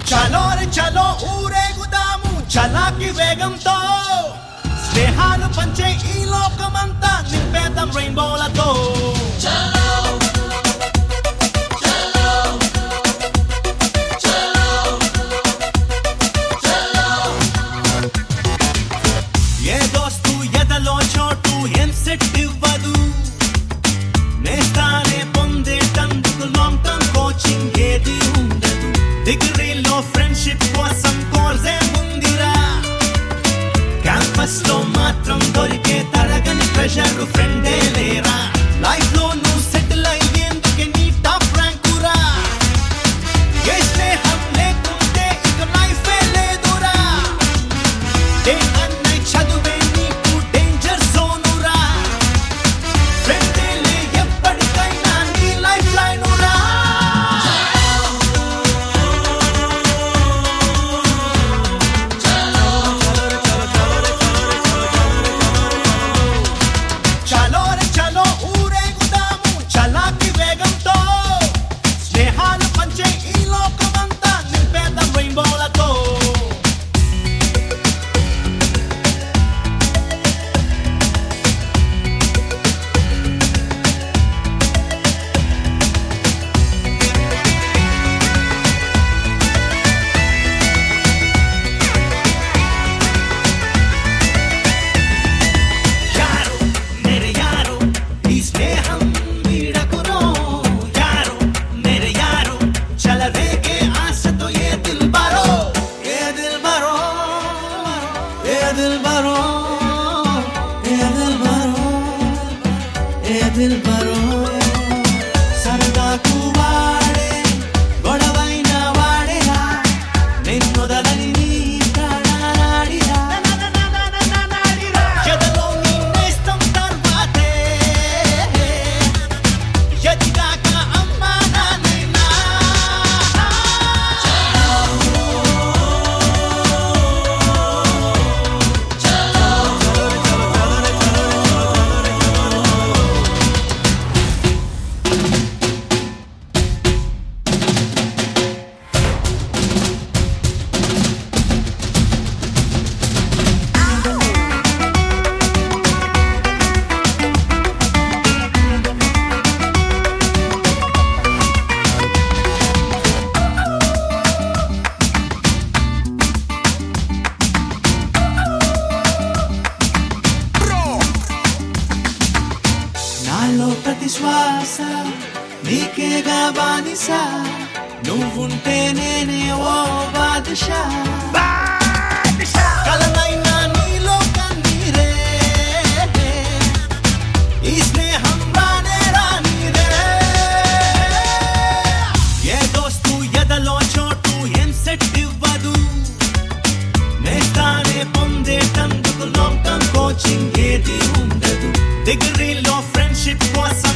చలో రే చలో ఊరేగుదాము చలాకి వేగంతో స్నేహాలు పంచే ఈ లోకమంతా నింపేద్దాం రెయిన్బోలతో ఏ దోస్తు ఎదలో చోటు ఏం సెట్ ఇవ్వదు నేస్తానే పొందేటందుకు లాంగ్ టర్మ్ కోచింగ్ ఏది ఉండదు డిగ్రీలో ఫ్రెండ్షిప్ కోసం కోర్సే ముందిరా క్యాంపస్ లో మాత్రం దొరికే తరగని ప్రెషర్ ఫ్రెండే లేరా లైఫ్ లో నువ్వు సెటిల్ అయ్యేందుకే నీ టాప్ ర్యాంకురా ఏ స్నేహం లేకుంటే ఇక లైఫే లేదురా డే అండ్ నైట్ చదువే నీకు డేంజర్ జోనురా ఫ్రెండేలే ఎప్పటికైనా నీ లైఫ్ లైనురా చలో రే చలో ఊరేగుదాము చలాకి వేగంతో స్నేహాలు పంచే ఈ లోకమంతా నింపేద్దాం రెయిన్బోలతో యారో మేరే యారో ఈ స్నేహం వీడకురో యారో మేరే యారో చల రేగే ఆశతో ఏ దిల్ బారో ఏ దిల్ బారో ఏ దిల్ బారో ఏ దిల్ బారో ఏ దిల్ బారో సరదాకు వాడే గొడవైన వాడేరా నిన్నొదలని నీ ప్రాణాడిరా ఎదలో నీ నేస్తం తర్వాతే ఎదిగాక అమ్మా నాన్నైనా నాలో ప్రతి శ్వాస నీకేగా బానిస నువ్వుంటే నేనే ఓ బాదుషా కలనైనా నీలో కన్నీరే ఈ స్నేహం రానే రానిదే ఏ దోస్తు ఎదలో చోటు ఏం సెట్ ఇవ్వదు నేస్తానే పొందేటందుకు లాంగ్ టర్మ్ కోచింగ్ ఏది ఉండదు డిగ్రీలో ఫ్రెండ్షిప్ కోసం